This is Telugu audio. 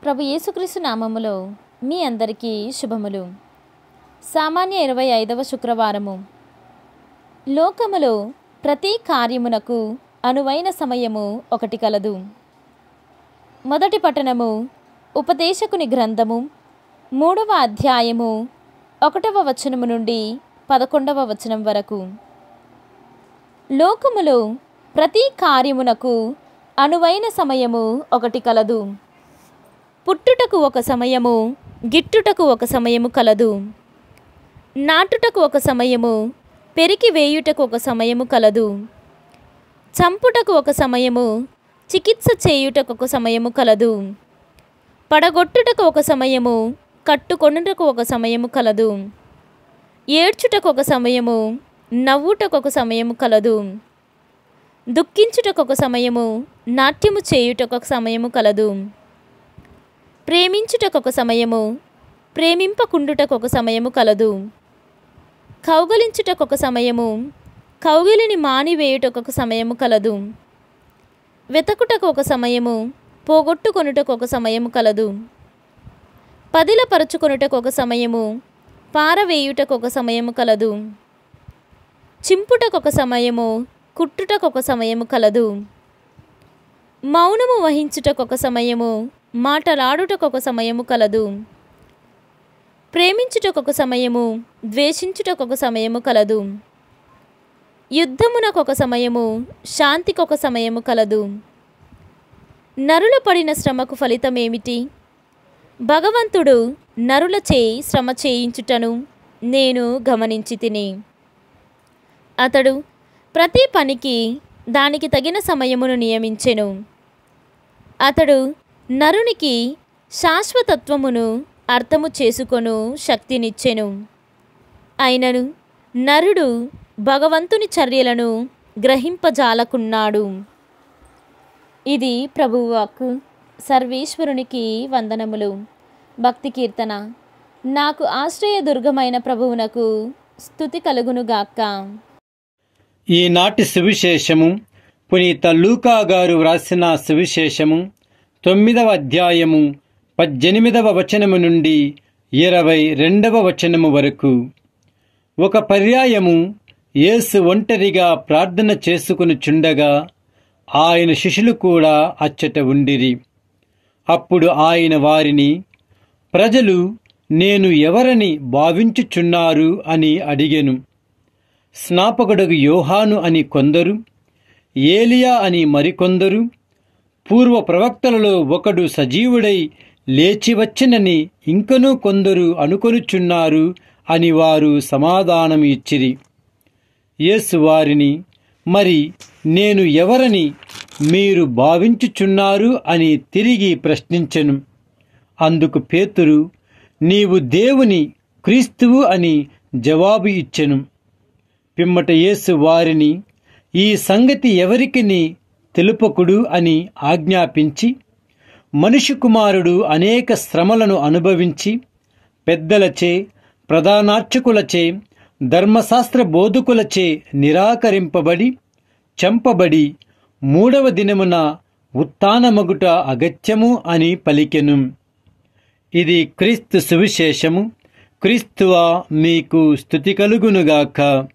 ప్రభు యేసుక్రీస్తు నామములో మీ అందరికీ శుభములు సామాన్య ఇరవై ఐదవ శుక్రవారము లోకములో ప్రతి కార్యమునకు అనువైన సమయము ఒకటి కలదు మొదటి పట్టణము ఉపదేశకుని గ్రంథము మూడవ అధ్యాయము ఒకటవ వచనము నుండి పదకొండవ వచనం వరకు లోకములో ప్రతి కార్యమునకు అనువైన సమయము ఒకటి కలదు పుట్టుటకు ఒక సమయము గిట్టుటకు ఒక సమయము కలదు నాటుటకు ఒక సమయము పెరికి వేయుటకు ఒక సమయము కలదు చంపుటకు ఒక సమయము చికిత్స చేయుటకు ఒక సమయము కలదు పడగొట్టుటకు ఒక సమయము కట్టుకొనుటకు ఒక సమయము కలదు ఏడ్చుటకు ఒక సమయము నవ్వుటకు ఒక సమయము కలదు దుఃఖించుటకు ఒక సమయము నాట్యము చేయుటకు ఒక సమయము కలదు ప్రేమించుటకు ఒక సమయము ప్రేమింపకుండుటకు ఒక సమయము కలదు కౌగలించుటకు ఒక సమయము కౌగిలిని మానివేయుటకు ఒక సమయము కలదు వెతకుటకు ఒక సమయము పోగొట్టుకొనుటకు ఒక సమయము కలదు పదిలపరుచుకొనుటకు ఒక సమయము పారవేయుటకు ఒక సమయము కలదు చింపుటకు ఒక సమయము కుట్టుటకు ఒక సమయము కలదు మౌనము వహించుటకు ఒక సమయము మాటలాడుటకు ఒక సమయము కలదు ప్రేమించుటకు ఒక సమయము ద్వేషించుటకు ఒక సమయము కలదు యుద్ధమునకు ఒక సమయము శాంతికి ఒక సమయము కలదు నరుల పడిన శ్రమకు ఫలితమేమిటి భగవంతుడు నరులచే శ్రమ చేయించుటను నేను గమనించి తిని అతడు ప్రతి పనికి దానికి తగిన సమయమును నియమించెను అతడు నరునికి శాశ్వతత్వమును అర్థము చేసుకొను శక్తినిచ్చెను అయినను నరుడు భగవంతుని చర్యలను గ్రహింపజాలకున్నాడు ఇది ప్రభువాకు సర్వేశ్వరునికి వందనములు భక్తి కీర్తన నాకు ఆశ్రయ దుర్గమైన ప్రభువునకు స్థుతి కలుగునుగాక ఈనాటి సువిశేషము పునీత లూకా గారు వ్రాసిన సువిశేషము తొమ్మిదవ అధ్యాయము పద్దెనిమిదవ వచనము నుండి ఇరవై రెండవ వచనము వరకు ఒక పర్యాయము యేసు ఒంటరిగా ప్రార్థన చేసుకుని చుండగా ఆయన శిష్యులు కూడా అచ్చట ఉండిరి అప్పుడు ఆయన వారిని ప్రజలు నేను ఎవరని భావించుచున్నారు అని అడిగెను స్నాపకుడగు యోహాను అని కొందరు ఏలియా అని మరికొందరు పూర్వ ప్రవక్తలలో ఒకడు సజీవుడై లేచివచ్చినని ఇంకనూ కొందరు అనుకొనుచున్నారు అని వారు సమాధానం ఇచ్చిరి యేసు వారిని మరి నేను ఎవరని మీరు భావించుచున్నారు అని తిరిగి ప్రశ్నించెను అందుకు పేతురు నీవు దేవుని క్రీస్తువు అని జవాబు ఇచ్చెను పిమ్మట యేసు వారిని ఈ సంగతి ఎవరికిని తెలుపకుడు అని ఆజ్ఞాపించి మనిషి కుమారుడు అనేక శ్రమలను అనుభవించి పెద్దలచే ప్రధానార్చకులచే ధర్మశాస్త్ర బోధకులచే నిరాకరింపబడి చంపబడి మూడవ దినమున ఉత్తానమగుట అగత్యము అని పలికెను ఇది క్రీస్తు సువిశేషము క్రీస్తువా మీకు స్థుతి కలుగునుగాక